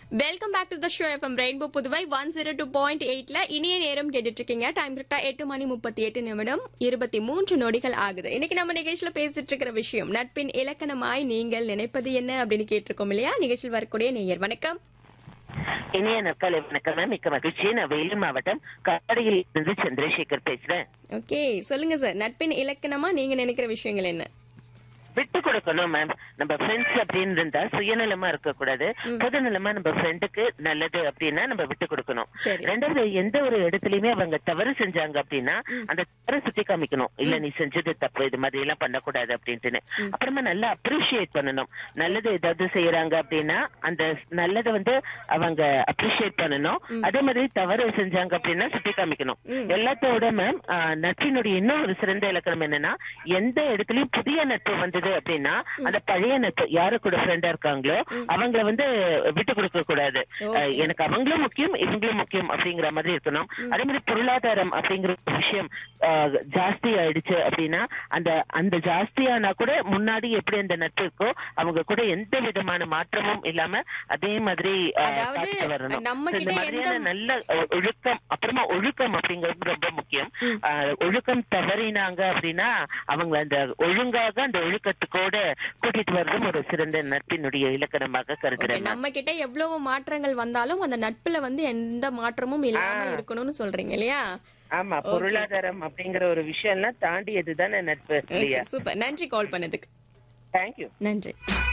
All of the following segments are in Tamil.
Welcome back to the show FM rainbow Puduvai one zero two point எயிட்ல இனிய நேரம் கேட்டுட்டு இருக்கீங்க டைம் கரெக்டா எட்டு மணி முப்பத்தி எட்டு நிமிடம் இருபத்தி மூன்று நொடிகள் ஆகுது இன்னைக்கு நம்ம நிகழ்ச்சியில பேசிட்டு இருக்கிற விஷயம் நட்பின் இலக்கணமாய் நீங்கள் நினைப்பது என்ன அப்படின்னு கேட்டிருக்கோம் இல்லையா நிகழ்ச்சியில் வரக்கூடிய நேயர் வணக்கம் இனிய நற்காலை வணக்கம் மேம் மிக்க மகிழ்ச்சி நான் வேலூர் மாவட்டம் காடியில் இருந்து சந்திரசேகர் பேசுறேன் ஓகே சொல்லுங்க சார் நட்பின் இலக்கணமா நீங்க நினைக்கிற விஷயங்கள் என்ன விட்டு கொடுக்கணும் மேம் நம்ம ஃப்ரெண்ட்ஸ் அப்படின்னு இருந்தா சுயநலமா இருக்க கூடாது பொதுநலமா நம்ம ஃப்ரெண்டுக்கு நல்லது அப்படின்னா நம்ம விட்டு கொடுக்கணும் சரி. ரெண்டாவது எந்த ஒரு இடத்துலயுமே அவங்க தவறு செஞ்சாங்க அப்படின்னா அந்த தவறை சுத்தி காமிக்கணும் இல்ல நீ செஞ்சது தப்பு இது மாதிரி எல்லாம் பண்ணக்கூடாது அப்படின்ட்டுன்னு அப்புறமா நல்லா அப்ரிஷியேட் பண்ணணும் நல்லது ஏதாவது செய்யறாங்க அப்படின்னா அந்த நல்லதை வந்து அவங்க அப்ரிஷியேட் பண்ணணும் அதே மாதிரி தவறு செஞ்சாங்க அப்படின்னா சுட்டி காமிக்கணும் எல்லாத்தோட மேம் நட்பினுடைய இன்னும் ஒரு சிறந்த இலக்கணம் என்னன்னா எந்த இடத்துலயும் புதிய நட்பு வந்தது அப்படின்னா அந்த பழைய நட்பு யாரு கூட ஃப்ரெண்டா இருக்காங்களோ அவங்கள வந்து விட்டு கொடுக்க கூடாது அஹ், எனக்கு அவங்களும் முக்கியம் இவங்களும் முக்கியம் அப்படிங்கிற மாதிரி இருக்கணும் அதே மாதிரி பொருளாதாரம் அப்படிங்கிற ஒரு விஷயம் அஹ், ஜாஸ்தி ஆயிடுச்சு அப்படின்னா அந்த அந்த ஜாஸ்தியானா கூட முன்னாடி எப்படி அந்த நட்பு இருக்கோ அவங்க கூட எந்த விதமான மாற்றமும் இல்லாம அதே மாதிரி அஹ், அதாவது, பார்த்துட்டு வரணும் நம்ம So, இந்த கிட்ட மாதிரியான எந்த- நல்ல ஒ- ஒழுக்கம் அப்புறமா ஒழுக்கம் அப்படிங்கிறது ரொம்ப முக்கியம் அஹ், ஒழுக்கம் தவறினாங்க அப்படின்னா அவங்க அந்த ஒழுங்காக அந்த ஒழுக்கத்துக்கோட கூட்டிட்டு வர்றதும் ஒரு சிறந்த நட்பினுடைய இலக்கணமாக Okay, கருதுறேன் ma'am. நம்ம கிட்ட எவ்வளவு மாற்றங்கள் வந்தாலும் அந்த நட்புல வந்து எந்த மாற்றமும் இல்லாம இருக்கணும்னு சொல்றீங்க இல்லையா ஆமா பொருளாதாரம் அப்படிங்கிற ஒரு விஷயம் எல்லாம் தாண்டியது தானே நட்பு இல்லையா சூப்பர் நன்றி கால் பண்ணதுக்கு தேங்க்யூ நன்றி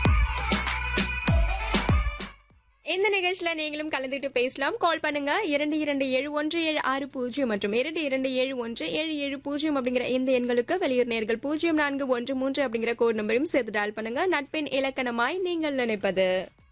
இந்த நிகழ்ச்சியில நீங்களும் கலந்துட்டு பேசலாம் கால் பண்ணுங்க இரண்டு இரண்டு ஏழு ஒன்று ஏழு ஆறு பூஜ்ஜியம் மற்றும் இரண்டு இரண்டு ஏழு ஒன்று ஏழு ஏழு பூஜ்ஜியம் அப்படிங்கிற இந்த எண்களுக்கு வெளியூர் நேர்கள் பூஜ்ஜியம் நான்கு ஒன்று மூன்று அப்படிங்கிற கோட் நம்பரையும் சேர்த்து டயல் பண்ணுங்க நட்பின் இலக்கணமாய் நீங்கள் நினைப்பது